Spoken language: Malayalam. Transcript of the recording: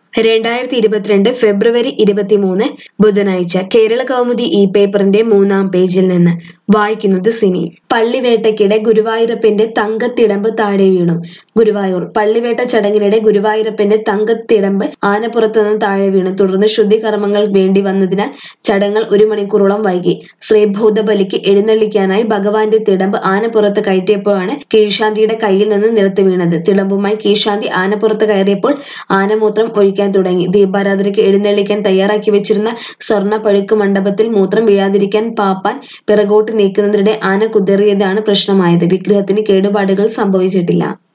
രണ്ടായിരത്തി ഇരുപത്തിരണ്ട് ഫെബ്രുവരി ഇരുപത്തിമൂന്ന് ബുധനാഴ്ച കേരള കൗമുദി ഈ പേപ്പറിന്റെ മൂന്നാം പേജിൽ നിന്ന് വായിക്കുന്നത് സിനി പള്ളിവേട്ടയ്ക്കിടെ ഗുരുവായൂരപ്പന്റെ തങ്കത്തിടമ്പ് താഴെ വീണു ഗുരുവായൂർ പള്ളിവേട്ട ചടങ്ങിനിടെ ഗുരുവായൂരപ്പന്റെ തങ്കത്തിടമ്പ് ആനപ്പുറത്ത് നിന്ന് താഴെ വീണു തുടർന്ന് ശുദ്ധികർമ്മങ്ങൾ വേണ്ടി വന്നതിനാൽ ചടങ്ങുകൾ ഒരു മണിക്കൂറോളം വൈകി ശ്രീഭൂതബലിക്ക് എഴുന്നള്ളിക്കാനായി ഭഗവാന്റെ തിടമ്പ് ആനപ്പുറത്ത് കയറ്റിയപ്പോഴാണ് കീഴ്ശാന്തിയുടെ കയ്യിൽ നിന്ന് നിലത്ത് വീണത് തിടമ്പുമായി കീഴ്ശാന്തി ആനപ്പുറത്ത് കയറിയപ്പോൾ ആനമൂത്രം ഒഴിക്കാൻ തുടങ്ങി ദീപാരാധനയ്ക്ക് എഴുന്നള്ളിക്കാൻ തയ്യാറാക്കി വെച്ചിരുന്ന സ്വർണ്ണ പഴുക്ക് മണ്ഡപത്തിൽ മൂത്രം വീഴാതിരിക്കാൻ പാപ്പാൻ പിറകോട്ട് നീക്കുന്നതിനിടെ ആന കുതറിയതാണ് പ്രശ്നമായത് വിഗ്രഹത്തിന് കേടുപാടുകൾ സംഭവിച്ചിട്ടില്ല